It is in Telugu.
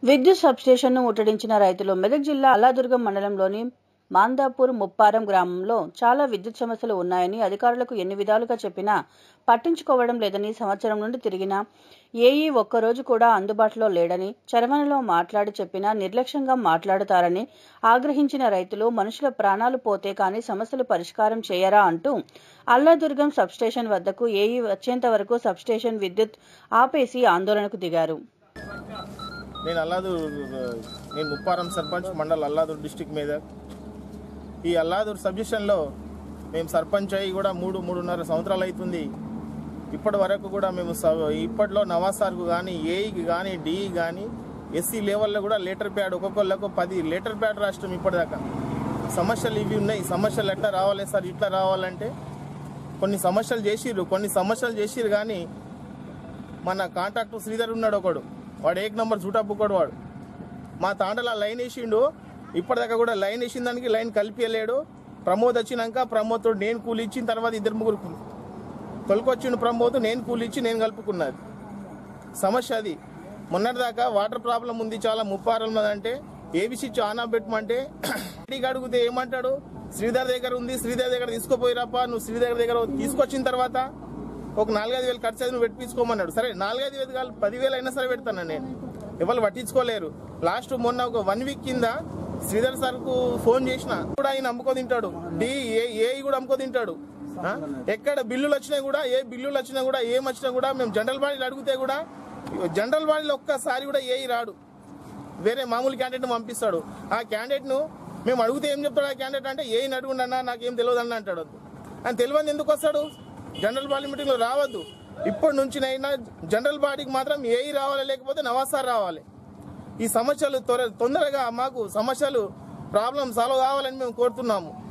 విద్యుత్ సబ్స్టేషన్ను ముట్టడించిన రైతులు మెదక్ జిల్లా అల్లాదుర్గం మండలంలోని మాందాపూర్ ముప్పారం గ్రామంలో చాలా విద్యుత్ సమస్యలు ఉన్నాయని అధికారులకు ఎన్ని విధాలుగా చెప్పినా పట్టించుకోవడం లేదని సంవత్సరం నుండి తిరిగినా ఏఈ ఒక్కరోజు కూడా అందుబాటులో లేడని చరవణలో మాట్లాడి చెప్పినా నిర్లక్ష్యంగా మాట్లాడుతారని ఆగ్రహించిన రైతులు మనుషుల ప్రాణాలు పోతే కానీ సమస్యలు పరిష్కారం చేయరా అంటూ అల్లాదుర్గం సబ్స్టేషన్ వద్దకు ఏఈ వచ్చేంత వరకు సబ్స్టేషన్ విద్యుత్ ఆపేసి ఆందోళనకు దిగారు నేను అల్లాదూర్ నేను ముప్పారం సర్పంచ్ మండల్ అల్లాదూర్ డిస్టిక్ మీద ఈ అల్లాదూర్ సబ్జెషన్లో మేము సర్పంచ్ అయ్యి కూడా మూడు మూడున్నర సంవత్సరాలు అవుతుంది ఇప్పటి వరకు కూడా మేము స- ఇప్పట్లో నవాజ్ సార్కు కానీ ఏఈకి కానీ డిఈ కానీ ఎస్సీ లెవెల్లో కూడా లెటర్ ప్యాడ్ ఒక్కొక్కళ్ళకు పది లెటర్ ప్యాడ్ రాష్ట్రం ఇప్పటిదాకా సమస్యలు ఇవి ఉన్నాయి సమస్యలు ఎట్లా రావాలి సార్ ఇట్లా రావాలంటే కొన్ని సమస్యలు చేసిర్రు కొన్ని సమస్యలు చేసిర్రు కానీ మన కాంట్రాక్టర్ శ్రీధర్ ఉన్నాడు ఒకడు వాడు ఏక్ నంబర్ చూటప్పుకోడు వాడు మా తాండల లైన్ వేసిండు ఇప్పటిదాకా కూడా లైన్ వేసిన దానికి లైన్ కలిపియలేడు ప్రమోద్ వచ్చినాక ప్రమోద్ నేను కూలి ఇచ్చిన తర్వాత ఇద్దరు ముగ్గురు కూలి తొలకొచ్చిండు ప్రమోద్ నేను కూలి ఇచ్చి నేను కలుపుకున్నది సమస్య అది మొన్నటిదాకా వాటర్ ప్రాబ్లం ఉంది చాలా ముప్పారం ఉన్నదంటే ఏబిసి ఆన్ ఆఫ్ పెట్టమంటే ఇంటికి అడిగితే ఏమంటాడు శ్రీధర్ దగ్గర ఉంది శ్రీధర్ దగ్గర తీసుకుపోయిరాపా నువ్వు శ్రీధర్ దగ్గర తీసుకొచ్చిన తర్వాత ఒక నాలుగైదు వేలు ఖర్చు అయితే నువ్వు పెట్టించుకోమన్నాడు సరే నాలుగైదు వేలు కాదు పదివేలు అయినా సరే పెడతాను నేను ఎవరు పట్టించుకోలేరు లాస్ట్ మొన్న ఒక వన్ వీక్ కింద శ్రీధర్ సార్ కు ఫోన్ చేసిన కూడా ఆయన అమ్ముకో తింటాడు డి ఏ ఏ కూడా అమ్ముకో తింటాడు ఆ? ఎక్కడ బిల్లులు వచ్చినా కూడా ఏ బిల్లులు వచ్చినా కూడా ఏం వచ్చినా కూడా మేము జనరల్ బాడీలు అడిగితే కూడా జనరల్ బాడీలో ఒక్కసారి కూడా ఏ రాడు వేరే మామూలు క్యాండిడేట్ పంపిస్తాడు ఆ క్యాండిడేట్ ను మేము అడిగితే ఏం చెప్తాడు ఆ క్యాండిడేట్ అంటే ఏ అడుగుండన్నా నాకేం తెలియదు అన్న అంటాడు అని తెలియదు ఎందుకు వస్తాడు జనరల్ బాడీ మీటింగ్ లో రావద్దు ఇప్పటి నుంచినైనా జనరల్ బాడీకి మాత్రం ఏఈ రావాలి లేకపోతే నవాసార్ రావాలి ఈ సమస్యలు త్వర తొందరగా మాకు సమస్యలు ప్రాబ్లం సాల్వ్ కావాలని మేము కోరుతున్నాము